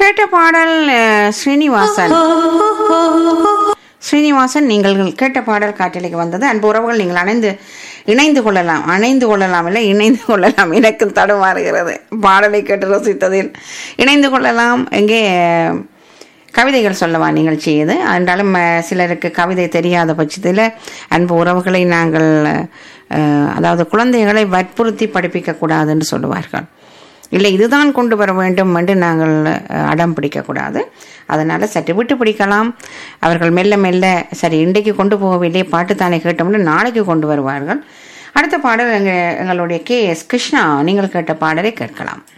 கேட்ட பாடல் அஹ், ஸ்ரீனிவாசன் ஸ்ரீனிவாசன் நீங்கள் கேட்ட பாடல் காற்றலைக்கு வந்தது அன்பு உறவுகள் நீங்கள் அணைந்து இணைந்து கொள்ளலாம் அணைந்து கொள்ளலாம் இல்லை இணைந்து கொள்ளலாம் எனக்கு தடுமாறுகிறது பாடலை கேட்டு ரசித்ததில் இணைந்து கொள்ளலாம் எங்கே அஹ், கவிதைகள் சொல்லவா நிகழ்ச்சி இது என்றாலும் அஹ், சிலருக்கு கவிதை தெரியாத பட்சத்தில் அன்பு உறவுகளை நாங்கள் அஹ், அதாவது குழந்தைகளை வற்புறுத்தி படிப்பிக்க கூடாதுன்னு சொல்லுவார்கள் இல்லை இதுதான் கொண்டு வர வேண்டும் என்று நாங்கள் அஹ், அடம் பிடிக்கக்கூடாது அதனால் சற்று விட்டு பிடிக்கலாம் அவர்கள் மெல்ல மெல்ல சரி இன்றைக்கு கொண்டு போகவில்லை பாட்டுத்தானே கேட்டோம்னு நாளைக்கு கொண்டு வருவார்கள் அடுத்த பாடல் எங்கள் எங்களுடைய கே எஸ் கிருஷ்ணா நீங்கள் கேட்ட பாடலை கேட்கலாம்